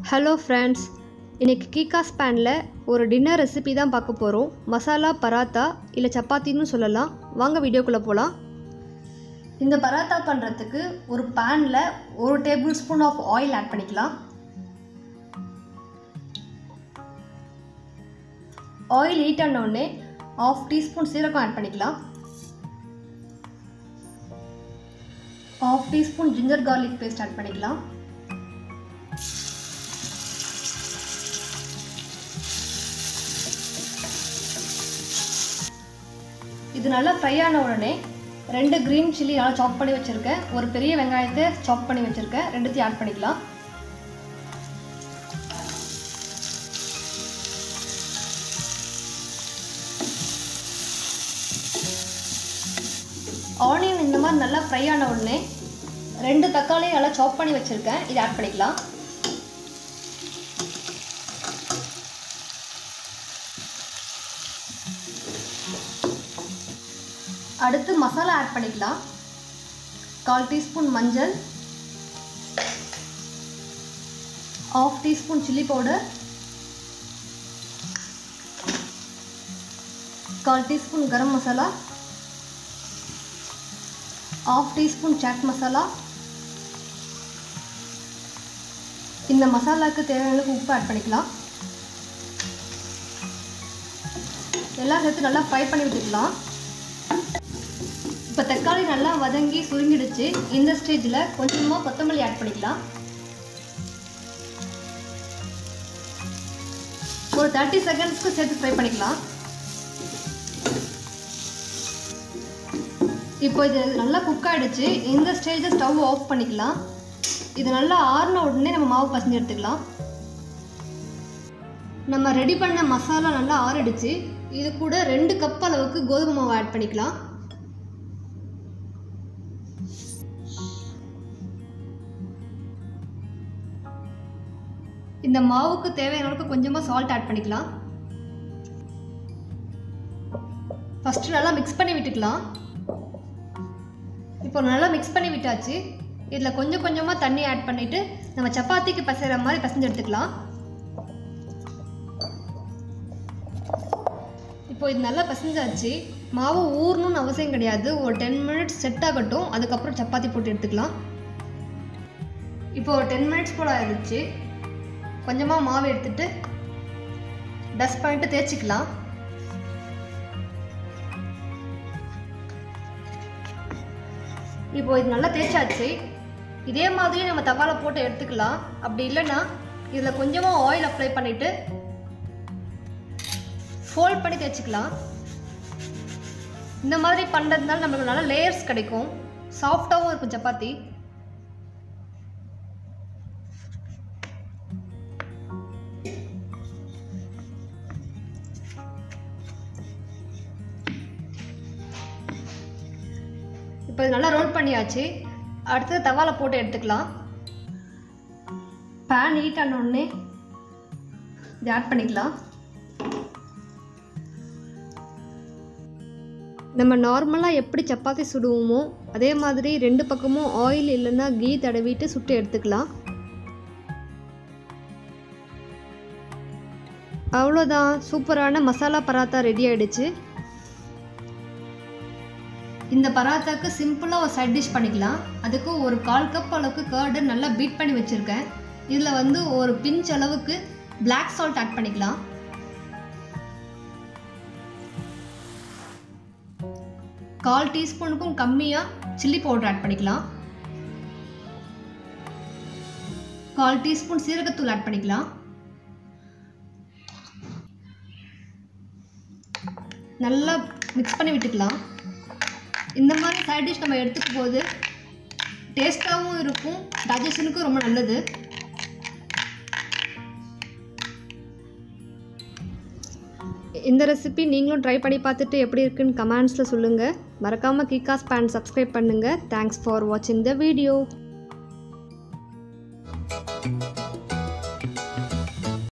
hello friends இன்றைக்கி கீகாஸ் பேனில் ஒரு டின்னர் ரெசிபி தான் பார்க்க போகிறோம் மசாலா பராத்தா இல்லை சப்பாத்தின்னு சொல்லலாம் வாங்க வீடியோக்குள்ளே போகலாம் இந்த பராத்தா பண்ணுறதுக்கு ஒரு பேனில் ஒரு tablespoon of oil add பண்ணிக்கலாம் ஆயில் ஹீட் ஆனோடனே ஆஃப் டீஸ்பூன் சீரகம் ஆட் பண்ணிக்கலாம் half teaspoon ginger garlic paste add பண்ணிக்கலாம் இது நல்லா ஃப்ரை ஆன உடனே ரெண்டு க்ரீன் சில்லி நல்லா சாப் பண்ணி வச்சுருக்கேன் ஒரு பெரிய வெங்காயத்தை சாப் பண்ணி வச்சுருக்கேன் ரெண்டுத்தையும் ஆட் பண்ணிக்கலாம் ஆனியன் இந்த மாதிரி நல்லா ஃப்ரை ஆன உடனே ரெண்டு தக்காளி நல்லா சாப் பண்ணி வச்சுருக்கேன் இதை ஆட் பண்ணிக்கலாம் அடுத்து மசாலா ஆட் பண்ணிக்கலாம் கால் டீஸ்பூன் மஞ்சள் ஆஃப் டீஸ்பூன் சில்லி பவுடர் கால் teaspoon garam masala half teaspoon chaat masala இந்த மசாலாவுக்கு தேவையான அளவுக்கு உப்பு ஆட் பண்ணிக்கலாம் எல்லாம் சேர்த்து நல்லா ஃப்ரை பண்ணி விட்டுக்கலாம் இப்போ தக்காளி நல்லா வதங்கி சுருங்கிடுச்சு இந்த ஸ்டேஜில் கொஞ்சமாக கொத்தமல்லி ஆட் பண்ணிக்கலாம் ஒரு தேர்ட்டி செகண்ட்ஸ்க்கு சேர்த்து ஃப்ரை பண்ணிக்கலாம் இப்போ இது நல்லா குக் ஆகிடுச்சு இந்த ஸ்டேஜில் ஸ்டவ் ஆஃப் பண்ணிக்கலாம் இது நல்லா ஆறின உடனே நம்ம மாவு பசஞ்சு எடுத்துக்கலாம் நம்ம ரெடி பண்ண மசாலா நல்லா ஆறிடுச்சு இது கூட ரெண்டு கப் அளவுக்கு கோதுமை மாவு ஆட் பண்ணிக்கலாம் இந்த மாவுக்கு தேவையான அளவுக்கு கொஞ்சமாக சால்ட் ஆட் பண்ணிக்கலாம் ஃபஸ்ட்டு நல்லா மிக்ஸ் பண்ணி விட்டுக்கலாம் இப்போ நல்லா மிக்ஸ் பண்ணி விட்டாச்சு இதில் கொஞ்சம் கொஞ்சமாக தண்ணி ஆட் பண்ணிவிட்டு நம்ம சப்பாத்திக்கு பசைகிற மாதிரி பசஞ்சு எடுத்துக்கலாம் இப்போ இது நல்லா பசஞ்சாச்சு மாவு ஊறணும்னு அவசியம் கிடையாது ஒரு டென் மினிட்ஸ் செட் ஆகட்டும் அதுக்கப்புறம் சப்பாத்தி போட்டு எடுத்துக்கலாம் இப்போ ஒரு டென் மினிட்ஸ் போல் ஆயிடுச்சு கொஞ்சமாக மாவு எடுத்துட்டு டஸ்ட் பண்ணிட்டு தேய்ச்சிக்கலாம் இப்போ இது நல்லா தேய்ச்சாச்சு இதே மாதிரி நம்ம தவால போட்டு எடுத்துக்கலாம் அப்படி இல்லைன்னா இதில் கொஞ்சமாக ஆயில் அப்ளை பண்ணிவிட்டு ஃபோல்ட் பண்ணி தேய்ச்சிக்கலாம் இந்த மாதிரி பண்ணுறதுனால நம்மளுக்கு நல்ல லேயர்ஸ் கிடைக்கும் சாஃப்டாகவும் இருக்கும் சப்பாத்தி இப்போ இது நல்லா ரோல் பண்ணியாச்சு அடுத்தது தவால போட்டு எடுத்துக்கலாம் பேன் ஹீட் ஆனோடனே இது ஆட் பண்ணிக்கலாம் நம்ம நார்மலாக எப்படி சப்பாத்தி சுடுவோமோ அதே மாதிரி ரெண்டு பக்கமும் ஆயில் இல்லைன்னா கீ தடவிட்டு சுட்டு எடுத்துக்கலாம் அவ்வளோதான் சூப்பரான மசாலா பராத்தா ரெடி ஆகிடுச்சு இந்த பராத்தாக்கு சிம்பிளாக ஒரு சைட் டிஷ் பண்ணிக்கலாம் அதுக்கு ஒரு கால் கப் அளவுக்கு கேர்டு நல்லா பீட் பண்ணி வச்சுருக்கேன் இதில் வந்து ஒரு பிஞ்ச் அளவுக்கு பிளாக் சால்ட் ஆட் பண்ணிக்கலாம் கால் டீஸ்பூனுக்கும் கம்மியாக சில்லி பவுடர் ஆட் பண்ணிக்கலாம் கால் டீஸ்பூன் சீரகத்தூள் ஆட் பண்ணிக்கலாம் நல்லா மிக்ஸ் பண்ணி விட்டுக்கலாம் இந்த மாதிரி சைட் டிஷ் நம்ம எடுத்துக்கும் போது டேஸ்ட்டாகவும் இருக்கும் டைஜஷனுக்கும் ரொம்ப நல்லது இந்த ரெசிபி நீங்களும் ட்ரை பண்ணி பார்த்துட்டு எப்படி இருக்குன்னு கமெண்ட்ஸில் சொல்லுங்கள் மறக்காமல் கிகாஸ் பேன் சப்ஸ்கிரைப் பண்ணுங்கள் தேங்க்ஸ் ஃபார் வாட்சிங் த வீடியோ